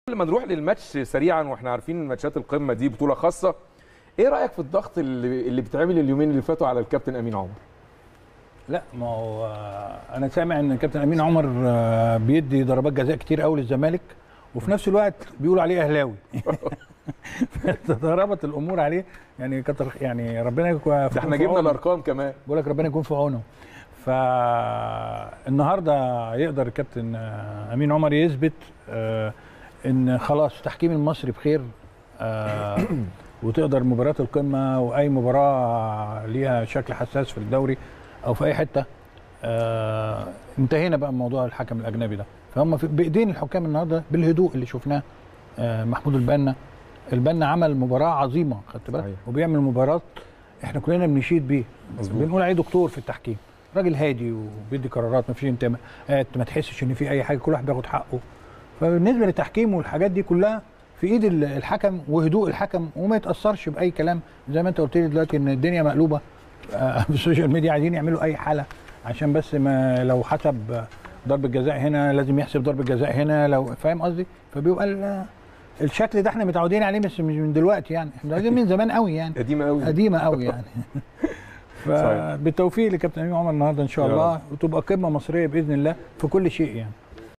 قبل ما نروح للماتش سريعا واحنا عارفين ماتشات القمه دي بطوله خاصه ايه رايك في الضغط اللي اللي بيتعمل اليومين اللي فاتوا على الكابتن امين عمر لا ما هو آه، انا سامع ان كابتن امين عمر آه، بيدي ضربات جزاء كتير قوي للزمالك وفي نفس الوقت بيقولوا عليه اهلاوي تضربت الامور عليه يعني كتر يعني ربنا يكون ده احنا جبنا الارقام كمان بقول لك ربنا يكون في عونه فالنهارده يقدر الكابتن آه، امين عمر يثبت آه، ان خلاص التحكيم المصري بخير آه، وتقدر مباراه القمه واي مباراه ليها شكل حساس في الدوري او في اي حته آه، انتهينا بقى من موضوع الحكم الاجنبي ده فهم في بايدين الحكام النهارده بالهدوء اللي شفناه آه، محمود البنا البنا عمل مباراه عظيمه خدت بالك صحيح. وبيعمل مباراه احنا كلنا بنشيد بيه مظبوط. بنقول عليه دكتور في التحكيم راجل هادي وبيدي قرارات ما فيش انتماءات ما تحسش ان في اي حاجه كل واحد بياخد حقه فبالنسبه للتحكيم والحاجات دي كلها في ايد ال- الحكم وهدوء الحكم وما يتاثرش باي كلام زي ما انت قلت لي دلوقتي ان الدنيا مقلوبه آه، في السوشيال ميديا عايزين يعملوا اي حاله عشان بس ما لو حسب ضربه جزاء هنا لازم يحسب ضربه جزاء هنا لو فاهم قصدي فبيبقى ال- الشكل ده احنا متعودين عليه بس مش من دلوقتي يعني احنا متعودين من زمان قوي يعني قديمه قوي قديمه قوي يعني صحيح. فبالتوفيق لكابتن امين عمر النهارده ان شاء يا الله وتبقى قمه مصريه باذن الله في كل شيء يعني